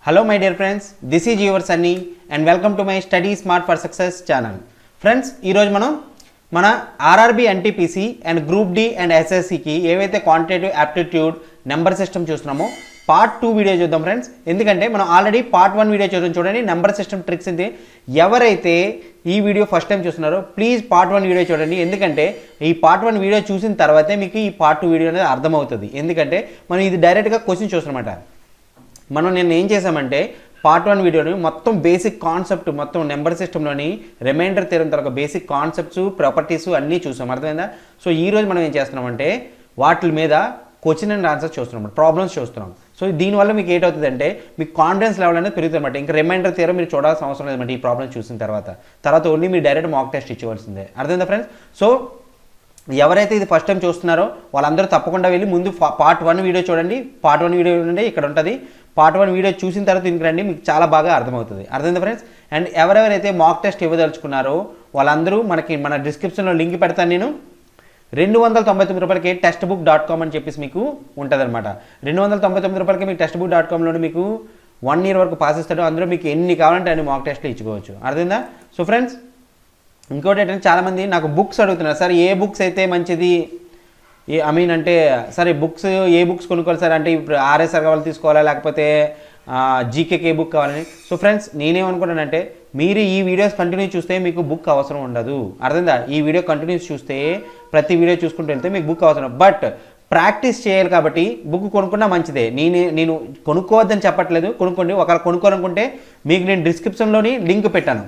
Hello my dear friends this is your Sunny and welcome to my study smart for success channel friends ఈరోజు మనం మన RRB NTPC and group D and ఎస్ఎస్సికి ఏవైతే quantitative aptitude number system చూస్తున్నామో part two video చూద్దాం friends ఎందుకంటే మనం already part one video చూద్దాం చూడండి నెంబర్ సిస్టమ్ ట్రిక్స్ ఇది ఎవరైతే ఈ వీడియో ఫస్ట్ టైం చూస్తున్నారో ప్లీజ్ పార్ట్ వన్ వీడియో చూడండి ఎందుకంటే ఈ పార్ట్ వన్ వీడియో చూసిన తర్వాతే మీకు ఈ పార్ట్ టూ వీడియో అనేది అర్థమవుతుంది ఎందుకంటే మనం ఇది డైరెక్ట్గా క్వశ్చన్ చూస్తున్నామన్నమాట మనం నేను ఏం చేసామంటే పార్ట్ వన్ వీడియోని మొత్తం బేసిక్ కాన్సెప్ట్ మొత్తం నెంబర్ సిస్టంలోని రిమైండర్ తీరం తర్వాత బేసిక్ కాన్సెప్ట్స్ ప్రాపర్టీస్ అన్నీ చూసాం అర్థమైందా సో ఈ రోజు మనం ఏం చేస్తున్నామంటే వాటి మీద క్వశ్చన్ అండ్ ఆన్సర్స్ చూస్తున్నాం ప్రాబ్లమ్స్ చూస్తున్నాం సో దీనివల్ల మీకు ఏంటవుతుందంటే మీకు కాన్ఫిడెన్స్ లెవెల్ అనేది పెరుగుతుందన్నమాట ఇంకా రిమైండర్ తీరం మీరు చూడాల్సిన అవసరం లేదన్నమాట ఈ ప్రాబ్లమ్స్ చూసిన తర్వాత తర్వాత ఓన్లీ మీరు డైరెక్ట్ మాక్ టెస్ట్ ఇచ్చేవలసిందే అర్థమైందా ఫ్రెండ్స్ సో ఎవరైతే ఇది ఫస్ట్ టైం చూస్తున్నారో వాళ్ళందరూ తప్పకుండా వెళ్ళి ముందు పార్ట్ వన్ వీడియో చూడండి పార్ట్ వన్ వీడియో చూడండి ఇక్కడ ఉంటుంది పార్ట్ వన్ వీడియో చూసిన తర్వాత ఇంక రండి మీకు చాలా బాగా అర్థమవుతుంది అర్థమైందా ఫ్రెండ్స్ అండ్ ఎవరెవరైతే మాక్ టెస్ట్ ఇవ్వదలుచుకున్నారో వాళ్ళందరూ మనకి మన డిస్క్రిప్షన్లో లింక్ పెడతాను నేను రెండు వందల తొంభై తొమ్మిది రూపాయలకి టెక్స్ట్ బుక్ డాట్ కామ్ అని చెప్పేసి మీకు ఉంటుంది అనమాట రెండు వందల తొంభై తొమ్మిది రూపాయలకి మీకు టెక్స్ట్ బుక్ డాట్ కామ్లో మీకు వన్ ఇయర్ వరకు పాస్ ఇస్తాడు అందులో మీకు ఎన్ని కావాలంటే అన్ని మాక్ టెస్ట్లు ఇచ్చుకోవచ్చు అర్థమైందా సో ఫ్రెండ్స్ ఇంకోటి ఏంటంటే చాలామంది నాకు బుక్స్ అడుగుతున్నారు సార్ ఏ బుక్స్ అయితే మంచిది ఏ ఐ మీన్ అంటే సరే బుక్స్ ఏ బుక్స్ కొనుక్కోవాలి సార్ అంటే ఇప్పుడు ఆర్ఎస్ఆర్ కావాలి తీసుకోవాలా లేకపోతే జీకేకి ఏ బుక్ కావాలని సో ఫ్రెండ్స్ నేనేమనుకున్నానంటే మీరు ఈ వీడియోస్ కంటిన్యూ చూస్తే మీకు బుక్ అవసరం ఉండదు అర్థందా ఈ వీడియో కంటిన్యూస్ చూస్తే ప్రతి వీడియో చూసుకుంటూ వెళ్తే మీకు బుక్ అవసరం బట్ ప్రాక్టీస్ చేయాలి కాబట్టి బుక్ కొనుక్కున్నా మంచిదే నేను నేను కొనుక్కోవద్దని చెప్పట్లేదు కొనుక్కోండి ఒకవేళ కొనుక్కోవాలనుకుంటే మీకు నేను డిస్క్రిప్షన్లోని లింక్ పెట్టాను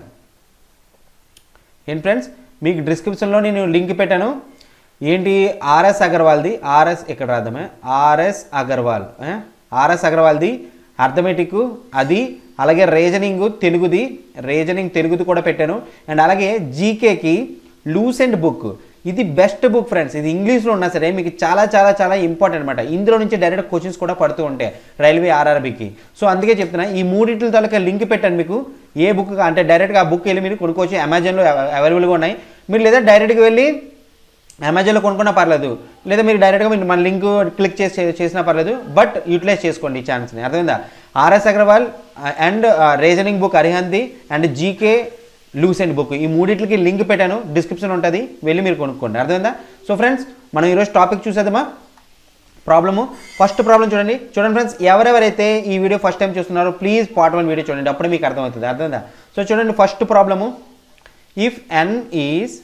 ఏంటి ఫ్రెండ్స్ మీకు డిస్క్రిప్షన్లో నేను లింక్ పెట్టాను ఏంటి ఆర్ఎస్ అగర్వాల్ది ఆర్ఎస్ ఇక్కడ రాద్దామే ఆర్ఎస్ అగర్వాల్ ఏ? ఆర్ఎస్ అగర్వాల్ది అర్థమెటిక్ అది అలాగే రీజనింగ్ తెలుగుది రీజనింగ్ తెలుగుది కూడా పెట్టాను అండ్ అలాగే జీకేకి లూసెంట్ బుక్ ఇది బెస్ట్ బుక్ ఫ్రెండ్స్ ఇది ఇంగ్లీష్లో ఉన్నా సరే మీకు చాలా చాలా చాలా ఇంపార్టెంట్ అనమాట ఇందులో నుంచి డైరెక్ట్ క్వశ్చన్స్ కూడా పడుతూ ఉంటాయి రైల్వే ఆర్ఆర్బీకి సో అందుకే చెప్తున్నా ఈ మూడింటి తాలూకా లింక్ పెట్టాను మీకు ఏ బుక్ అంటే డైరెక్ట్గా ఆ బుక్ వెళ్ళి మీరు కొనుక్కోవచ్చు అమెజాన్లో అవైలబుల్గా ఉన్నాయి మీరు లేదా డైరెక్ట్గా వెళ్ళి అమెజాన్లో కొనుక్కున్నా పర్లేదు లేదా మీరు డైరెక్ట్గా మీరు మన లింక్ క్లిక్ చేసి చేసినా పర్లేదు బట్ యూటిలైజ్ చేసుకోండి ఈ ఛాన్స్ని అర్థమైందా RS Agarwal and reasoning book అరిహంది అండ్ జీకే లూసెంట్ బుక్ ఈ మూడింటికి లింక్ పెట్టాను డిస్క్రిప్షన్ ఉంటుంది వెళ్ళి మీరు కొనుక్కోండి అర్థమైందా సో ఫ్రెండ్స్ మనం ఈరోజు టాపిక్ చూసేద్దామా ప్రాబ్లము ఫస్ట్ ప్రాబ్లం చూడండి చూడండి ఫ్రెండ్స్ ఎవరెవరైతే ఈ వీడియో ఫస్ట్ టైం చూస్తున్నారో ప్లీజ్ పార్ట్ వన్ వీడియో చూడండి అప్పుడే మీకు అర్థమవుతుంది అర్థమైందా సో చూడండి first problem if N is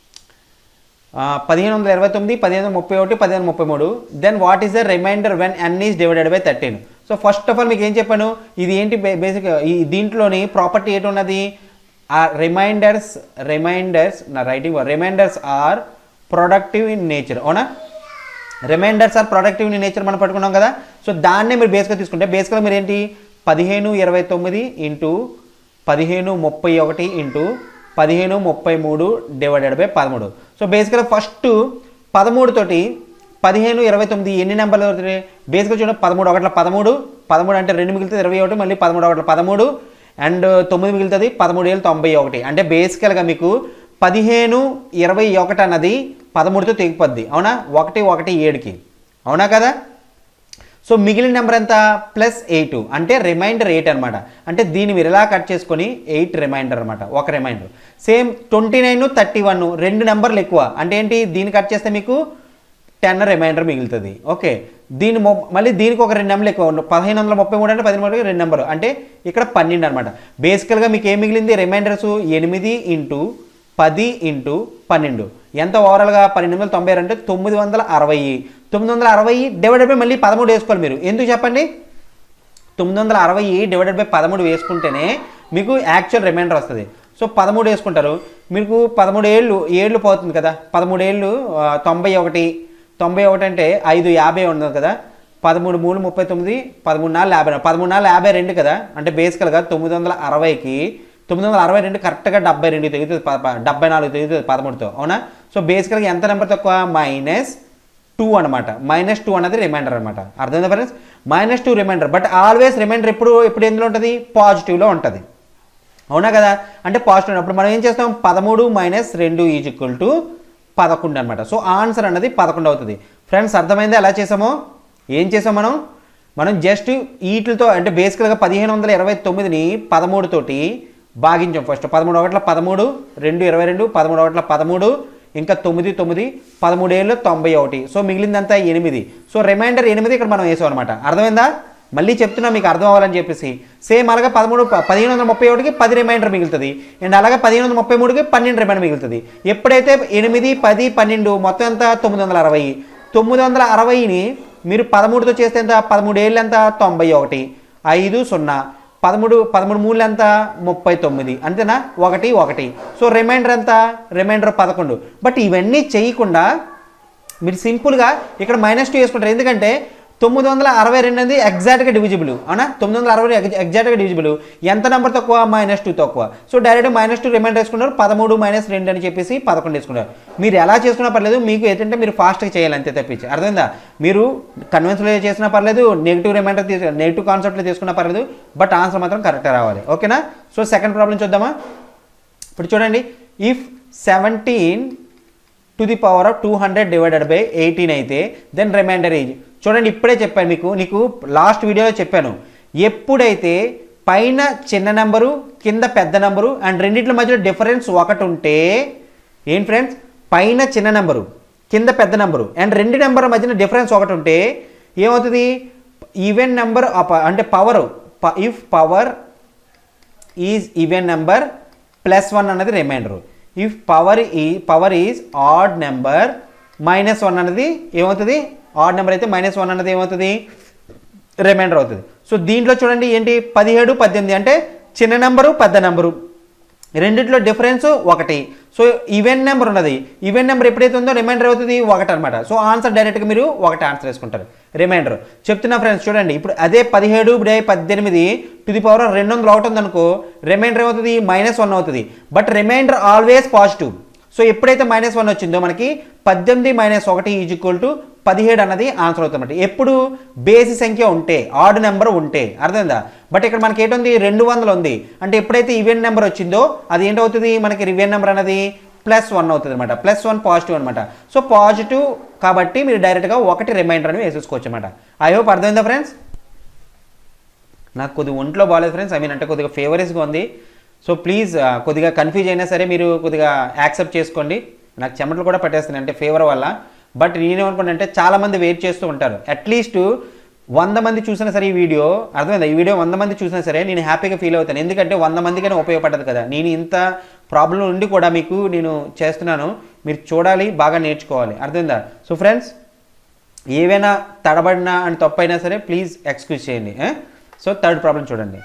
పదిహేను వందల ఇరవై తొమ్మిది పదిహేను వందల ముప్పై ఒకటి పదిహేను ముప్పై మూడు then what is the remainder when N is divided by thirteen so first of all మీకు ఏం చెప్పాను ఇది ఏంటి బేసిక్ ఈ దీంట్లోని ప్రాపర్టీ ఏంటి ఉన్నది ఆ రిమైండర్స్ రిమైండర్స్ నా writing remainders are productive in nature అవునా remainders are productive in nature మనం పట్టుకున్నాం కదా సో దాన్నే మీరు బేస్గా తీసుకుంటే బేస్గా మీరు ఏంటి పదిహేను ఇరవై తొమ్మిది ఇంటూ పదిహేను ముప్పై ఒకటి ఇంటూ పదిహేను ముప్పై మూడు డివైడెడ్ బై పదమూడు సో బేసిక్గా ఫస్ట్ పదమూడు తోటి పదిహేను ఇరవై తొమ్మిది ఎన్ని నెంబర్లు అవుతాయి బేసిక్గా చూడండి పదమూడు ఒకట్ల పదమూడు పదమూడు అంటే రెండు మిగులుతుంది ఇరవై ఒకటి మళ్ళీ పదమూడు ఒకట్ల పదమూడు అండ్ తొమ్మిది మిగులుతుంది పదమూడు వేలు తొంభై ఒకటి అంటే బేసికల్గా మీకు పదిహేను ఇరవై ఒకటి అన్నది పదమూడుతో తెగిపోద్ది అవునా ఒకటి ఒకటి ఏడుకి అవునా కదా సో మిగిలిన నెంబర్ ఎంత ప్లస్ ఎయిట్ అంటే రిమైండర్ ఎయిట్ అనమాట అంటే దీన్ని మీరు ఎలా కట్ చేసుకొని ఎయిట్ రిమైండర్ అనమాట ఒక remainder same twenty nine thirty one రెండు నెంబర్లు ఎక్కువ అంటే ఏంటి దీన్ని కట్ చేస్తే మీకు టెన్ రిమైండర్ మిగులుతుంది ఓకే దీని మొ- మళ్ళీ దీనికి ఒక రెండు నెంబర్లు ఎక్కువ పదిహేను వందల ముప్పై మూడు అంటే పదిహేను మూడు రెండు నెంబర్ అంటే ఇక్కడ పన్నెండు అనమాట బేసికల్గా మీకు ఏం మిగిలింది రిమైండర్స్ ఎనిమిది ఇంటూ పది ఇంటూ పన్నెండు ఎంత ఓవరాల్గా పన్నెండు వందల తొంభై ఆరు అంటే తొమ్మిది వందల అరవై తొమ్మిది వందల అరవై డివైడెడ్ బై మళ్ళీ పదమూడు వేసుకోవాలి మీరు ఎందుకు చెప్పండి తొమ్మిది వందల అరవై డివైడెడ్ బై పదమూడు వేసుకుంటేనే మీకు యాక్చువల్ రిమైండర్ వస్తుంది సో పదమూడు వేసుకుంటారు మీకు పదమూడు ఏళ్ళు ఏళ్ళు పోతుంది కదా పదమూడు ఏళ్ళు ఆ, తొంభై ఒకటి తొంభై ఒకటి అంటే ఐదు యాభై ఉండదు కదా పదమూడు మూడు ముప్పై తొమ్మిది పదమూడు నాలుగు యాభై పదమూడు నాలుగు యాభై రెండు కదా అంటే బేసికల్గా తొమ్మిది వందల అరవైకి తొమ్మిది వందల అరవై రెండు కరెక్ట్గా డెబ్బై రెండు తెగుతుంది ప- ప- డెబ్బై నాలుగు తెగుతుంది పదమూడుతో అవునా సో బేసికల్గా ఎంత నెంబర్ తక్కువ మైనస్ టూ అనమాట మైనస్ టూ అనేది రిమైండర్ అనమాట అర్థమైందా friends minus two remainder but always remainder ఎప్పుడు ఎప్పుడు ఎందులో ఉంటుంది పాజిటివ్లో ఉంటుంది అవునా కదా అంటే పాజిటివ్ అప్పుడు మనం ఏం చేస్తాం పదమూడు మైనస్ రెండు ఈజ్ ఈక్వల్ టు పదకొండు అనమాట సో ఆన్సర్ అన్నది పదకొండు అవుతుంది ఫ్రెండ్స్ అర్థమైందా ఎలా చేసామో ఏం చేసాం మనం మనం జస్ట్ వీటితో అంటే బేసికల్గా పదిహేను వందల ఇరవై తొమ్మిదిని పదమూడు తోటి భాగించాం ఫస్ట్ పదమూడు ఒకట్ల పదమూడు రెండు ఇరవై రెండు పదమూడు ఒకట్ల పదమూడు ఇంకా తొమ్మిది తొమ్మిది పదమూడు ఏళ్ళు తొంభై ఒకటి సో మిగిలిందంతా ఎనిమిది సో రిమైండర్ ఎనిమిది ఇక్కడ మనం వేసాం అనమాట అర్థమైందా మళ్ళీ చెప్తున్నా మీకు అర్థం అవ్వాలని చెప్పేసి సేమ్ అలాగే పదమూడు ప- పదిహేను వందల ముప్పై ఒకటికి పది రిమైండర్ మిగులుతుంది అండ్ అలాగే పదిహేను వందల ముప్పై మూడుకి పన్నెండు రిమైండర్ మిగులుతుంది ఎప్పుడైతే ఎనిమిది పది పన్నెండు మొత్తం ఎంత తొమ్మిది వందల అరవై తొమ్మిది వందల అరవైని మీరు పదమూడుతో చేస్తే ఎంత పదమూడు ఏళ్ళు ఎంత తొంభై ఒకటి ఐదు సున్నా పదమూడు పదమూడు మూడు ఎంత ముప్పై తొమ్మిది అంతేనా ఒకటి ఒకటి సో రిమైండర్ ఎంత రిమైండర్ పదకొండు బట్ ఇవన్నీ చేయకుండా మీరు సింపుల్గా ఇక్కడ మైనస్ టూ వేసుకుంటారు ఎందుకంటే తొమ్మిది వందల అరవై రెండు అనేది ఎగ్జాక్ట్గా డివిజిబుల్ అవునా తొమ్మిది వందల అరవై ఎగ్జాక్ట్గా డివిజిబుల్ ఎంత నెంబర్ తక్కువ మైనస్ టూ తక్కువ so direct minus two remainder వేసుకున్నారు పదమూడు మైనస్ రెండు అని చెప్పేసి పదకొండు వేసుకున్నారు మీరు ఎలా చేసుకున్నా పర్లేదు మీకు ఏంటంటే మీరు ఫాస్ట్గా చేయాలి అంతే తప్పించి అర్థమైందా మీరు కన్వెన్స్లో చేసినా పర్లేదు నెగిటివ్ రిమైండర్ తీసు నెగిటివ్ కాన్సెప్ట్లో తీసుకున్నా పర్లేదు బట్ ఆన్సర్ మాత్రం కరెక్ట్గా రావాలి ఓకేనా సో సెకండ్ ప్రాబ్లం చూద్దామా ఇప్పుడు చూడండి if seventeen to the power of two hundred divided by eighteen అయితే దెన్ రిమైండర్ ఏజ్ చూడండి ఇప్పుడే చెప్పాను మీకు నీకు లాస్ట్ వీడియోలో చెప్పాను ఎప్పుడైతే పైన చిన్న నెంబరు కింద పెద్ద నెంబరు అండ్ రెండింటి మధ్యలో డిఫరెన్స్ ఒకటి ఉంటే ఏం ఫ్రెండ్స్ పైన చిన్న నెంబరు కింద పెద్ద నెంబరు అండ్ రెండు నెంబర్ మధ్యన డిఫరెన్స్ ఒకటి ఉంటే ఏమవుతుంది ఈవెన్ నెంబర్ అంటే power if power is even number plus one అన్నది రిమైండర్ ఇఫ్ పవర్ ఈ power is odd number minus one అన్నది ఏమవుతుంది ఆడ్ నెంబర్ అయితే మైనస్ వన్ అన్నది ఏమవుతుంది రిమైండర్ అవుతుంది సో దీంట్లో చూడండి ఏంటి పదిహేడు పద్దెనిమిది అంటే చిన్న నెంబరు పెద్ద నెంబరు రెండిట్లో డిఫరెన్స్ ఒకటి సో ఈవెన్ నెంబర్ ఉన్నది ఈవెన్ నెంబర్ ఎప్పుడైతే ఉందో రిమైండర్ అవుతుంది ఒకటి అనమాట సో ఆన్సర్ డైరెక్ట్గా మీరు ఒకటి ఆన్సర్ వేసుకుంటారు రిమైండర్ చెప్తున్నా ఫ్రెండ్స్ చూడండి ఇప్పుడు అదే పదిహేడు బై పద్దెనిమిది టు ది పవర్ రెండు వందలు ఒకటి ఉందనుకో రిమైండర్ ఏమవుతుంది మైనస్ వన్ అవుతుంది but remainder always positive so ఎప్పుడైతే మైనస్ వన్ వచ్చిందో మనకి పద్దెనిమిది మైనస్ ఒకటి ఈజ్ ఈక్వల్ టు పదిహేడు అన్నది ఆన్సర్ అవుతుంది ఎప్పుడు బేసి సంఖ్య ఉంటే ఆడ్ నెంబర్ ఉంటే అర్థమైందా బట్ ఇక్కడ మనకి ఏంటుంది రెండు వందలు ఉంది అంటే ఎప్పుడైతే ఈవెన్ నెంబర్ వచ్చిందో అది ఏంటవుతుంది మనకి రివెన్ నెంబర్ అనేది ప్లస్ వన్ అవుతుంది అనమాట ప్లస్ వన్ పాజిటివ్ అనమాట సో పాజిటివ్ కాబట్టి మీరు డైరెక్ట్గా ఒకటి రిమైండర్ అని వేసేసుకోవచ్చు అనమాట ఐ హోప్ అర్థమైందా ఫ్రెండ్స్ నాకు కొద్దిగా ఒంట్లో బాగాలేదు ఫ్రెండ్స్ ఐ మీన్ అంటే కొద్దిగా ఫేవరెస్గా ఉంది సో ప్లీజ్ కొద్దిగా కన్ఫ్యూజ్ అయినా సరే మీరు కొద్దిగా యాక్సెప్ట్ చేసుకోండి నాకు చెమటలు కూడా పట్టేస్తున్నాయి అంటే ఫీవర్ వల్ల బట్ నేనేమనుకున్నా అంటే చాలామంది వెయిట్ చేస్తూ ఉంటారు అట్లీస్ట్ వంద మంది చూసినా సరే ఈ వీడియో అర్థమైందా ఈ వీడియో వంద మంది చూసినా సరే నేను హ్యాపీగా ఫీల్ అవుతాను ఎందుకంటే వంద మందికైనా ఉపయోగపడ్డది కదా నేను ఇంత ప్రాబ్లం ఉండి కూడా మీకు నేను చేస్తున్నాను మీరు చూడాలి బాగా నేర్చుకోవాలి అర్థమైందా సో ఫ్రెండ్స్ ఏవైనా తడబడినా అండ్ తప్పైనా సరే ప్లీజ్ ఎక్స్క్యూజ్ చేయండి సో థర్డ్ ప్రాబ్లం చూడండి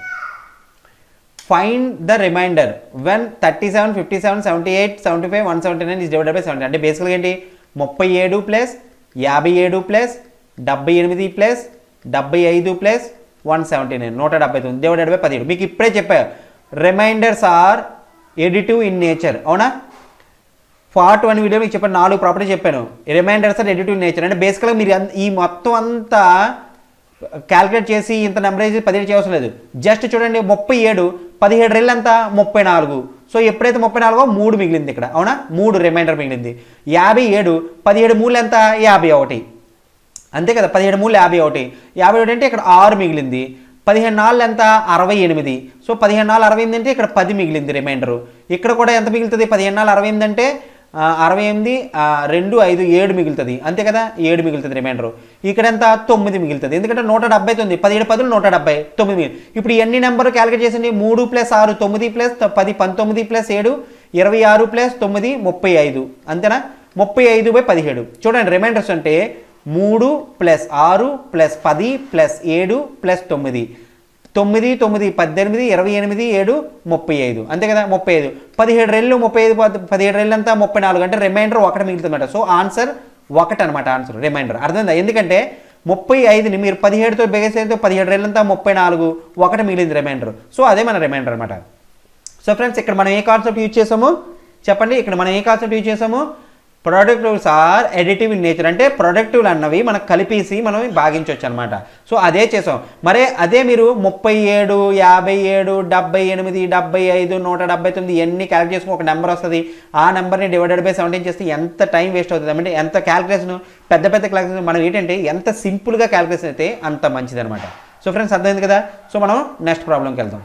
find the remainder when thirty seven fifty seven seventy eight seventy five one seventy nine is divided by seventy అంటే బేసిక్గా ఏంటి ముప్పై ఏడు ప్లస్ యాభై ఏడు ప్లస్ డెబ్బై ఎనిమిది ప్లస్ డెబ్బై ఐదు ప్లస్ వన్ సెవెంటీ నైన్ నూట డెబ్బై తొమ్మిది డివైడెడ్ బై పదిహేడు మీకు ఇప్పుడే చెప్పా remainders are additive in nature అవునా పార్ట్ వన్ వీడియో మీకు చెప్పాను నాలుగు ప్రాపర్టీ చెప్పాను రిమైండర్స్ ఆర్ ఎడిటివ్ నేచర్ అంటే బేసికల్గా మీరు అన్- ఈ మొత్తం అంతా క్యాలిక్యులేట్ చేసి ఇంత నెంబర్ వేసి పదిహేడు చేయవలసిన లేదు జస్ట్ చూడండి ముప్పై ఏడు పదిహేడు రెళ్ళు ఎంత ముప్పై నాలుగు సో ఎప్పుడైతే ముప్పై నాలుగో మూడు మిగిలింది ఇక్కడ అవునా మూడు రిమైండర్ మిగిలింది యాభై ఏడు పదిహేడు మూడు ఎంత యాభై ఒకటి అంతే కదా పదిహేడు మూడు యాభై ఒకటి యాభై ఒకటి అంటే ఇక్కడ ఆరు మిగిలింది పదిహేను నాలుగు ఎంత అరవై ఎనిమిది సో పదిహేను నాలుగు అరవై ఎనిమిది అంటే ఇక్కడ పది మిగిలింది రిమైండరు ఇక్కడ కూడా ఎంత మిగులుతుంది పదిహేను నాలుగు అరవై ఎనిమిది అంటే ఆ, అరవై ఎనిమిది ఆ, రెండు ఐదు ఏడు మిగులుతుంది అంతే కదా ఏడు మిగులుతుంది రిమైండర్ ఇక్కడ ఎంత తొమ్మిది మిగులుతుంది ఎందుకంటే నూట డెబ్బై తొమ్మిది పదిహేడు పదులు నూట డెబ్బై తొమ్మిది మిగిలి- ఇప్పుడు ఎన్ని నెంబర్ క్యాలిక్యులేట్ చేసింది మూడు ప్లస్ ఆరు తొమ్మిది ప్లస్ త- పది పంతొమ్మిది ప్లస్ ఏడు ఇరవై ఆరు ప్లస్ తొమ్మిది ముప్పై ఐదు అంతేనా ముప్పై ఐదు బై పదిహేడు చూడండి రిమైండర్స్ అంటే మూడు ప్లస్ ఆరు ప్లస్ పది ప్లస్ ఏడు ప్లస్ తొమ్మిది తొమ్మిది తొమ్మిది పద్దెనిమిది ఇరవై ఎనిమిది ఏడు ముప్పై ఐదు అంతే కదా ముప్పై ఐదు పదిహేడు రెళ్ళు ముప్పై ఐదు పద్- పదిహేడు రెళ్ళు అంతా ముప్పై నాలుగు అంటే రిమైండర్ ఒకటి మిగులుతుందన్నమాట సో ఆన్సర్ ఒకటి అనమాట ఆన్సర్ రిమైండర్ అర్థమైందా ఎందుకంటే ముప్పై ఐదుని మీరు పదిహేడుతో బేగేసేతో పదిహేడు రెళ్ళంతా ముప్పై నాలుగు ఒకటి మిగిలింది రిమైండర్ సో అదే మన రిమైండర్ అనమాట సో ఫ్రెండ్స్ ఇక్కడ మనం ఏ కాన్సెప్ట్ యూజ్ చేసాము చెప్పండి ఇక్కడ మనం ఏ కాన్సెప్ట్ యూజ్ చేసాము products are additive in nature అంటే ప్రొడక్టివ్లు అన్నవి మనకు కలిపేసి మనం భాగించవచ్చు అనమాట సో అదే చేసాం మరే అదే మీరు ముప్పై ఏడు యాభై ఏడు డెబ్బై ఎనిమిది డెబ్బై ఐదు నూట డెబ్బై తొమ్మిది ఎన్ని క్యాల్కులేట్ చేసుకుని ఒక నెంబర్ వస్తుంది ఆ నెంబర్ని డివైడెడ్ బై సెవెంటీన్ చేస్తే ఎంత టైం వేస్ట్ అవుతుంది అంటే ఎంత క్యాల్కులేషన్ పెద్ద పెద్ద క్యాల్కులేషన్ మనం ఏంటంటే ఎంత సింపుల్గా క్యాల్కులేషన్ అయితే అంత మంచిది అనమాట సో ఫ్రెండ్స్ అర్థమైంది కదా సో మనం నెక్స్ట్ ప్రాబ్లంకి వెళ్దాం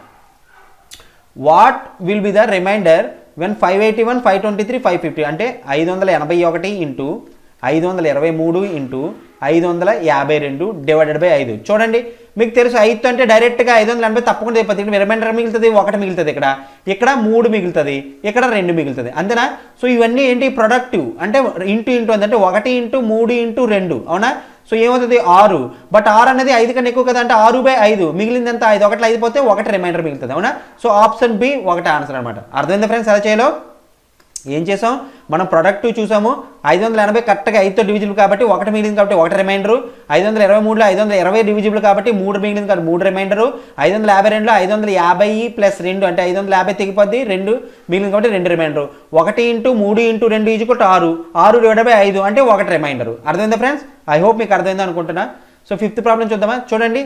what will be the remainder when five eighty one five twenty three five fifty అంటే ఐదు వందల ఎనభై ఒకటి ఇంటూ ఐదు వందల ఇరవై మూడు ఇంటూ ఐదు వందల యాభై రెండు డివైడెడ్ బై ఐదు చూడండి మీకు తెలుసు ఐదు అంటే డైరెక్ట్గా ఐదు వందల ఎనభై తప్పకుండా అయిపోతుంది ఇక్కడ రిమైండర్ మిగులుతుంది ఒకటి మిగులుతుంది ఇక్కడ ఇక్కడ మూడు మిగులుతుంది ఇక్కడ రెండు మిగులుతుంది అంతేనా సో ఇవన్నీ ఏంటి ప్రొడక్టివ్ అంటే ఇంటూ ఇంటూ అంటే ఒకటి ఇంటూ మూడు ఇంటూ రెండు అవునా సో ఏమవుతుంది ఆరు బట్ ఆరు అనేది ఐదు కన్నా ఎక్కువ కదా అంటే ఆరు బై ఐదు మిగిలింది ఎంత ఐదు ఒకటి ఐదు పోతే ఒకటి రిమైండర్ మిగులుతుంది అవునా సో ఆప్షన్ బి ఒకటి ఆన్సర్ అనమాట అర్థమైందా ఫ్రెండ్స్ ఎలా చేయాలో ఏం చేసాం మనం ప్రొడక్ట్ చూసాము ఐదు వందల ఎనభై కరెక్ట్గా ఐదుతో డివిజిబుల్ కాబట్టి ఒకటి మిగిలింది కాబట్టి ఒకటి రిమైండరు ఐదు వందల ఇరవై మూడులో ఐదు వందల ఇరవై డివిజిబుల్ కాబట్టి మూడు మిగిలింది కాబట్టి మూడు రిమైండరు ఐదు వందల యాభై రెండులో ఐదు వందల యాభై ప్లస్ రెండు అంటే ఐదు వందల యాభై తెగిపోద్ది రెండు మిగిలింది కాబట్టి రెండు రిమైండరు ఒకటి ఇంటూ మూడు ఇంటూ రెండు ఈజ్వల్ ఆరు ఆరు డివైడ్ బై ఐదు అంటే ఒకటి రిమైండరు అర్థమైందా ఫ్రెండ్స్ ఐ హోప్ మీకు అర్థమైందా అనుకుంటున్నా సో ఫిఫ్త్ ప్రాబ్లం చూద్దామా చూడండి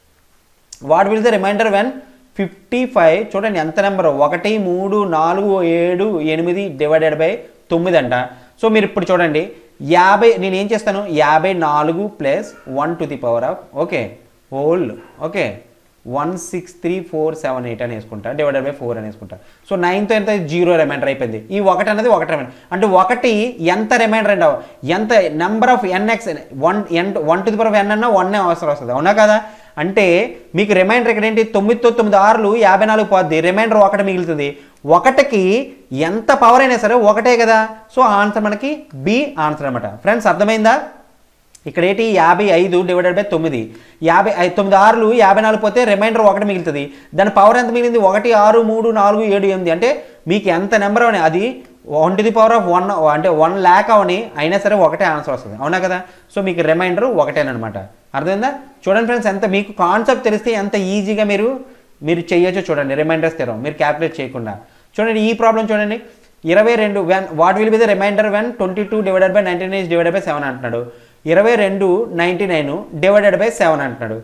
what will the remainder when fifty five చూడండి ఎంత నెంబర్ ఒకటి మూడు నాలుగు ఏడు ఎనిమిది డివైడెడ్ బై తొమ్మిది అంట సో మీరు ఇప్పుడు చూడండి యాభై నేను ఏం చేస్తాను యాభై నాలుగు plus one to the power of okay whole okay one six three four seven eight అని వేసుకుంటా డివైడెడ్ బై ఫోర్ అని వేసుకుంటా సో నైన్తో ఎంత జీరో రిమైండర్ అయిపోయింది ఈ ఒకటి అనేది ఒకటి రిమైండర్ అంటే ఒకటి ఎంత రిమైండర్ అండి ఎంత number of N X one N one to the power N అన్నా వన్ అవసరం వస్తుంది అవునా కదా అంటే మీకు రిమైండర్ ఇక్కడ ఏంటి తొమ్మిదితో తొమ్మిది ఆరులు యాభై నాలుగు పోద్ది రిమైండర్ ఒకటి మిగులుతుంది ఒకటికి ఎంత పవర్ అయినా సరే ఒకటే కదా సో ఆన్సర్ మనకి బి ఆన్సర్ అనమాట ఫ్రెండ్స్ అర్థమైందా ఇక్కడ ఏంటి యాభై ఐదు డివైడెడ్ బై తొమ్మిది యాభై ఐ- తొమ్మిది ఆరులు యాభై నాలుగు పోతే రిమైండర్ ఒకటి మిగులుతుంది దాని పవర్ ఎంత మిగిలింది ఒకటి ఆరు మూడు నాలుగు ఏడు ఎనిమిది అంటే మీకు ఎంత నెంబర్ అని అది one to the power of one అంటే వన్ ల్యాక్ అవని అయినా సరే ఒకటే ఆన్సర్ వస్తుంది అవునా కదా సో మీకు రిమైండర్ ఒకటేనమాట అర్థమైందా చూడండి ఫ్రెండ్స్ ఎంత మీకు కాన్సెప్ట్ తెలిస్తే ఎంత ఈజీగా మీరు మీరు చేయొచ్చో చూడండి రిమైండర్స్ తెరం మీరు క్యాల్కులేట్ చేయకుండా చూడండి ఈ ప్రాబ్లం చూడండి ఇరవై రెండు when what will be the remainder when twenty two divided by ninety nine divided by seven అంటున్నాడు ఇరవై రెండు ninety nine divided by seven అంటున్నాడు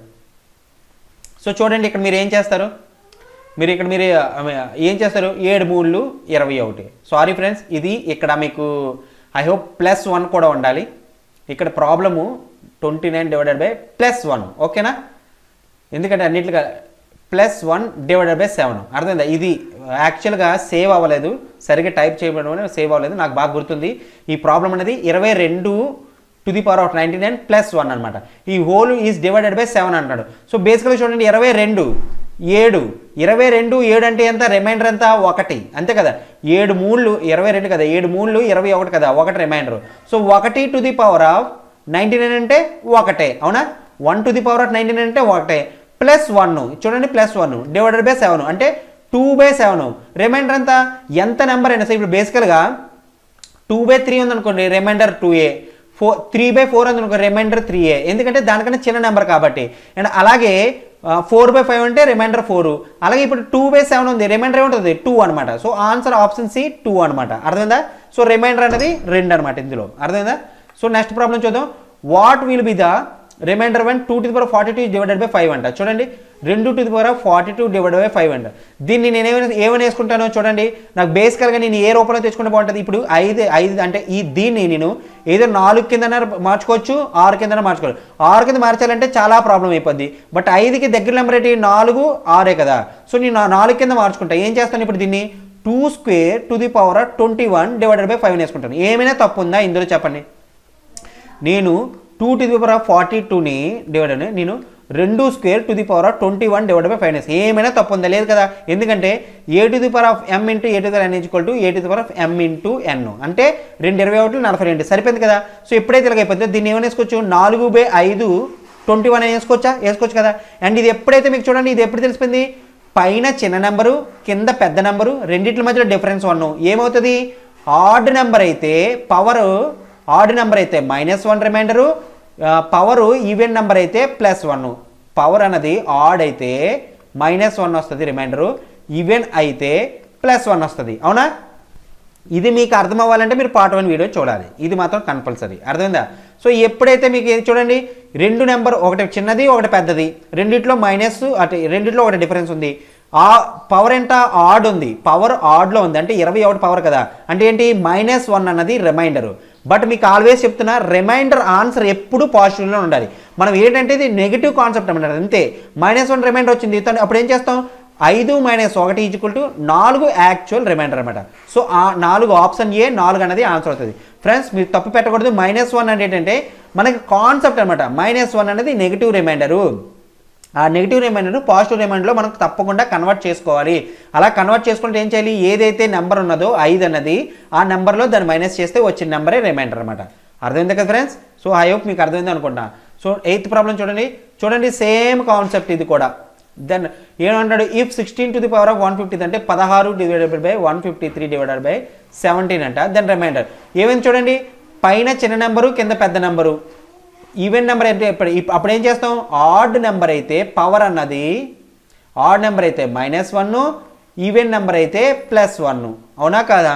సో చూడండి ఇక్కడ మీరు ఏం చేస్తారు మీరు ఇక్కడ మీరు ఆ, ఏం చేస్తారు ఏడు మూడు ఇరవై ఒకటి సారీ ఫ్రెండ్స్ ఇది ఇక్కడ మీకు ఐ హోప్ ప్లస్ వన్ కూడా ఉండాలి ఇక్కడ problem twenty nine divided by plus one ఓకేనా ఎందుకంటే అన్నిటిగా plus one divided by seven అర్థమైందా ఇది యాక్చువల్గా సేవ్ అవ్వలేదు సరిగ్గా టైప్ చేయడం వల్ల సేవ్ అవ్వలేదు నాకు బాగా గుర్తుంది ఈ ప్రాబ్లం అనేది ఇరవై రెండు to the power of ninety nine plus one అనమాట ఈ whole is divided by seven అంటాడు సో బేసికల్గా చూడండి ఇరవై రెండు ఏడు ఇరవై రెండు ఏడు అంటే ఎంత రిమైండర్ ఎంత ఒకటి అంతే కదా ఏడు మూళ్ళు ఇరవై రెండు కదా ఏడు మూళ్ళు ఇరవై ఒకటి కదా ఒకటి రిమైండర్ సో ఒకటి to the power of ninety nine అంటే ఒకటే అవునా one to the power of ninety nine అంటే ఒకటే ప్లస్ వన్ చూడండి plus one divided by seven అంటే టూ బై సెవెన్ రిమైండర్ ఎంత ఎంత నెంబర్ అయినా సరే ఇప్పుడు బేసికల్గా టూ బై త్రీ ఉందనుకోండి రిమైండర్ టూ ఏ ఫోర్ త్రీ బై ఫోర్ ఉందనుకో రిమైండర్ త్రీ ఏ ఎందుకంటే దానికన్నా చిన్న నెంబర్ కాబట్టి అండ్ అలాగే ఫోర్ బై ఫైవ్ అంటే రిమైండర్ ఫోర్ అలాగే ఇప్పుడు టూ బై సెవెన్ ఉంది రిమైండర్ ఏముంటుంది టూ అనమాట so answer option C two అనమాట అర్థమైందా సో రిమైండర్ అనేది రెండు అనమాట ఇందులో అర్థమైందా సో నెక్స్ట్ ప్రాబ్లం చూద్దాం what will be the remainder one two to the power forty two divided by five అంట చూడండి రెండు to the power forty two divided by five అంట దీన్ని నేను ఏమైనా ఏమైనా వేసుకుంటానో చూడండి నాకు బేసికల్గా నేను ఏ రూపంలో తెచ్చుకుంటే బాగుంటుంది ఇప్పుడు ఐదు ఐదు అంటే ఈ దీన్ని నేను ఏదో నాలుగు కింద మార్చుకోవచ్చు ఆరు కింద మార్చుకోవచ్చు ఆరు కింద మార్చాలంటే చాలా ప్రాబ్లం అయిపోద్ది బట్ ఐదుకి దగ్గర నెంబర్ ఏంటి నాలుగు ఆరే కదా సో నేను నా- నాలుగు కింద మార్చుకుంటా ఏం చేస్తాను ఇప్పుడు దీన్ని two square to the power twenty one divided by five వేసుకుంటాను ఏమైనా తప్పు ఉందా ఇందులో చెప్పండి నేను two to the power of forty టూని డివైడ్ అని నేను రెండు square to the power of twenty one divide by five ఏమైనా తప్పు ఉందా లేదు కదా ఎందుకంటే a to the power of m into a to the n equal to a to the power of m into n అంటే రెండు ఇరవై ఒకటి నలభై రెండు సరిపోయింది కదా సో ఎప్పుడైతే ఇలాగ అయిపోతుందో దీన్ని ఏమైనా వేసుకోవచ్చు నాలుగు బై ఐదు ట్వంటీ వన్ వేసుకోవచ్చా వేసుకోవచ్చు కదా అండ్ ఇది ఎప్పుడైతే మీకు చూడండి ఇది ఎప్పుడు తెలిసిపోయింది పైన చిన్న నెంబరు కింద పెద్ద నెంబరు రెండింటి మధ్యలో డిఫరెన్స్ వన్ ఏమవుతుంది ఆడ్ నెంబర్ అయితే పవర్ ఆడ్ నెంబర్ అయితే minus one remainder power even number అయితే ప్లస్ వన్ పవర్ అన్నది ఆడ్ అయితే మైనస్ వన్ వస్తుంది రిమైండరు ఈవెన్ అయితే ప్లస్ వన్ వస్తుంది అవునా ఇది మీకు అర్థం అవ్వాలంటే మీరు పార్ట్ వన్ వీడియో చూడాలి ఇది మాత్రం కంపల్సరీ అర్థమైందా సో ఎప్పుడైతే మీకు ఇది చూడండి రెండు నెంబర్ ఒకటి చిన్నది ఒకటి పెద్దది రెండిట్లో మైనస్ అటు రెండిట్లో ఒకటి డిఫరెన్స్ ఉంది ఆ పవర్ ఎంత ఆడ్ ఉంది పవర్ ఆడ్లో ఉంది అంటే ఇరవై ఒకటి పవర్ కదా అంటే ఏంటి మైనస్ వన్ అన్నది రిమైండర్ బట్ మీకు ఆల్వేస్ చెప్తున్నా రిమైండర్ ఆన్సర్ ఎప్పుడు పాజిటివ్లో ఉండాలి మనం ఏంటంటే ఇది నెగిటివ్ కాన్సెప్ట్ అనమాట అంతే మైనస్ వన్ రిమైండర్ వచ్చింది తను అప్పుడు ఏం చేస్తాం ఐదు మైనస్ ఒకటి ఈజ్వల్ టు నాలుగు యాక్చువల్ రిమైండర్ అనమాట సో ఆ నాలుగు ఆప్షన్ ఏ నాలుగు అనేది ఆన్సర్ అవుతుంది ఫ్రెండ్స్ మీరు తప్పు పెట్టకూడదు మైనస్ వన్ అంటే ఏంటంటే మనకి కాన్సెప్ట్ అనమాట మైనస్ వన్ అనేది నెగిటివ్ రిమైండరు ఆ నెగిటివ్ రిమైండర్ పాజిటివ్ రిమైండర్లో మనం తప్పకుండా కన్వర్ట్ చేసుకోవాలి అలా కన్వర్ట్ చేసుకుంటే ఏం చేయాలి ఏదైతే నెంబర్ ఉన్నదో ఐదు అన్నది ఆ నెంబర్లో దాన్ని మైనస్ చేస్తే వచ్చిన నెంబరే రిమైండర్ అనమాట అర్థమైంది కదా ఫ్రెండ్స్ సో ఐ హోప్ మీకు అర్థమైంది అనుకుంటా సో ఎయిత్ ప్రాబ్లం చూడండి చూడండి సేమ్ కాన్సెప్ట్ ఇది కూడా దెన్ ఏమంటాడు if sixteen to the power of one fifty అంటే పదహారు divided by one fifty three divided by seventeen అంట దెన్ రిమైండర్ ఏమైంది చూడండి పైన చిన్న నెంబరు కింద పెద్ద నెంబరు ఈవెన్ నెంబర్ అయితే ఇప్పుడు ఇప్- అప్పుడు ఏం చేస్తాం ఆడ్ నెంబర్ అయితే పవర్ అన్నది ఆడ్ నెంబర్ అయితే మైనస్ వన్ ఈవెన్ నెంబర్ అయితే ప్లస్ వన్ అవునా కాదా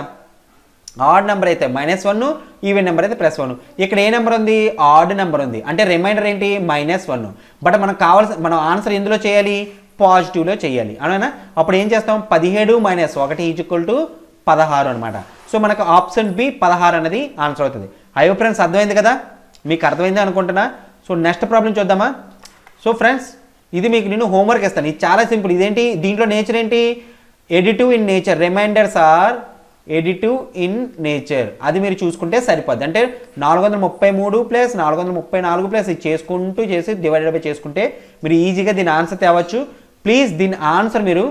ఆడ్ నెంబర్ అయితే మైనస్ వన్ ఈవెన్ నెంబర్ అయితే ప్లస్ వన్ ఇక్కడ ఏ నెంబర్ ఉంది ఆడ్ నెంబర్ ఉంది అంటే రిమైండర్ ఏంటి మైనస్ వన్ బట్ మనకు కావాల్సిన మనం ఆన్సర్ ఎందులో చేయాలి పాజిటివ్లో చేయాలి అవునా అప్పుడు ఏం చేస్తాం పదిహేడు మైనస్ ఒకటి ఈజ్వల్ టు పదహారు అనమాట సో మనకు ఆప్షన్ బి పదహారు అనేది ఆన్సర్ అవుతుంది అయ్యో ఫ్రెండ్స్ అర్థమైంది కదా మీకు అర్థమైంది అనుకుంటున్నా సో నెక్స్ట్ ప్రాబ్లం చూద్దామా సో ఫ్రెండ్స్ ఇది మీకు నేను హోంవర్క్ ఇస్తాను ఇది చాలా సింపుల్ ఇదేంటి దీంట్లో నేచర్ ఏంటి additive in nature remainders are additive in nature అది మీరు చూసుకుంటే సరిపోద్ది అంటే నాలుగు వందల ముప్పై మూడు ప్లస్ నాలుగు వందల ముప్పై నాలుగు ప్లస్ ఇది చేసుకుంటూ చేసి డివైడెడ్ బై చేసుకుంటే మీరు ఈజీగా దీని ఆన్సర్ తేవచ్చు ప్లీజ్ దీని ఆన్సర్ మీరు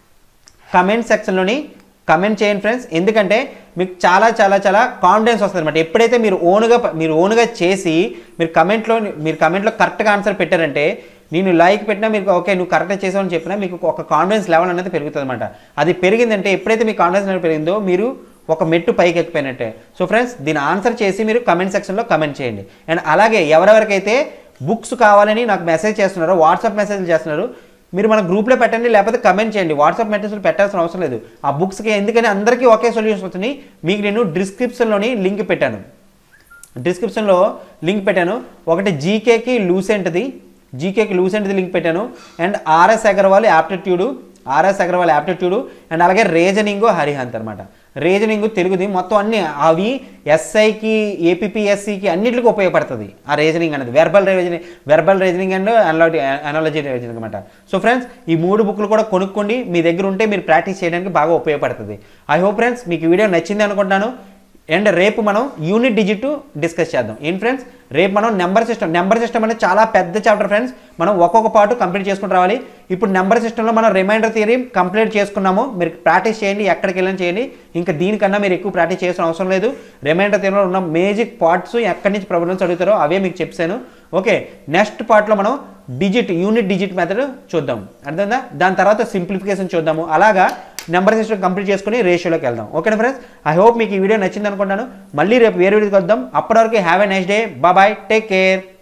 కమెంట్ సెక్షన్లోని కమెంట్ చేయండి ఫ్రెండ్స్ ఎందుకంటే మీకు చాలా చాలా చాలా కాన్ఫిడెన్స్ వస్తుంది అనమాట ఎప్పుడైతే మీరు ఓన్గా మీరు ఓన్గా చేసి మీరు కమెంట్లో మీరు కమెంట్లో కరెక్ట్గా ఆన్సర్ పెట్టారంటే నేను లైక్ పెట్టినా మీరు ఓకే నువ్వు కరెక్ట్గా చేసావని చెప్పినా మీకు ఒక కాన్ఫిడెన్స్ లెవెల్ అనేది పెరుగుతుంది అనమాట అది పెరిగిందంటే ఎప్పుడైతే మీ కాన్ఫిడెన్స్ లెవెల్ పెరిగిందో మీరు ఒక మెట్టు పైకి ఎక్కిపోయినట్టే సో ఫ్రెండ్స్ దీని ఆన్సర్ చేసి మీరు కమెంట్ సెక్షన్లో కమెంట్ చేయండి అండ్ అలాగే ఎవరెవరికైతే బుక్స్ కావాలని నాకు మెసేజ్ చేస్తున్నారో వాట్సాప్ మెసేజ్ చేస్తున్నారు మీరు మన గ్రూప్లో పెట్టండి లేకపోతే కమెంట్ చేయండి వాట్సాప్ మెసేజ్లో పెట్టాల్సిన అవసరం లేదు ఆ బుక్స్కి ఎందుకని అందరికీ ఒకే సొల్యూషన్ వస్తుంది మీకు నేను డిస్క్రిప్షన్లోని లింక్ పెట్టాను డిస్క్రిప్షన్లో లింక్ పెట్టాను ఒకటి జీకేకి లూసెంట్ది జీకేకి లూసెంట్ది లింక్ పెట్టాను and R S Agarwal aptitude R S Agarwal aptitude and అలాగే రీజనింగ్ హరిహంత్ అనమాట రీజనింగ్ తెలుగుది మొత్తం అన్ని అవి ఎస్ఐకి ఏపీఎస్సికి అన్నిటికి ఉపయోగపడుతుంది ఆ రీజనింగ్ అనేది verbal reasoning verbal reasoning and analogy analogy reasoning అనమాట సో ఫ్రెండ్స్ ఈ మూడు బుక్లు కూడా కొనుక్కోండి మీ దగ్గర ఉంటే మీరు ప్రాక్టీస్ చేయడానికి బాగా ఉపయోగపడుతుంది ఐ హోప్ ఫ్రెండ్స్ మీకు ఈ వీడియో నచ్చింది అనుకుంటున్నాను అండ్ రేపు మనం యూనిట్ డిజిట్ డిస్కస్ చేద్దాం ఏం ఫ్రెండ్స్ రేపు మనం నెంబర్ సిస్టమ్ నెంబర్ సిస్టమ్ అనేది చాలా పెద్ద చాప్టర్ ఫ్రెండ్స్ మనం ఒక్కొక్క పార్ట్ కంప్లీట్ చేసుకుని రావాలి ఇప్పుడు నెంబర్ సిస్టంలో మనం రిమైండర్ థియరీ కంప్లీట్ చేసుకున్నాము మీరు ప్రాక్టీస్ చేయండి ఎక్కడికి వెళ్ళని చేయండి ఇంకా దీనికన్నా మీరు ఎక్కువ ప్రాక్టీస్ చేయాల్సిన అవసరం లేదు రిమైండర్ థియరీలో ఉన్న మేజిక్ పార్ట్స్ ఎక్కడి నుంచి ప్రాబ్లమ్స్ అడుగుతారో అవే మీకు చెప్పాను ఓకే నెక్స్ట్ పార్ట్లో మనం డిజిట్ యూనిట్ డిజిట్ మెథడ్ చూద్దాం అర్థమైందా దాని తర్వాత సింప్లిఫికేషన్ చూద్దాము అలాగా నెంబర్ సిస్టమ్ కంప్లీట్ చేసుకుని రేషియోలోకి వెళ్దాం ఓకేనా ఫ్రెండ్స్ ఐ హోప్ మీకు ఈ వీడియో నచ్చింది అనుకుంటాను మళ్ళీ రేపు వేరే వీడియోకి వద్దాం అప్పటివరకు have a next day bye take care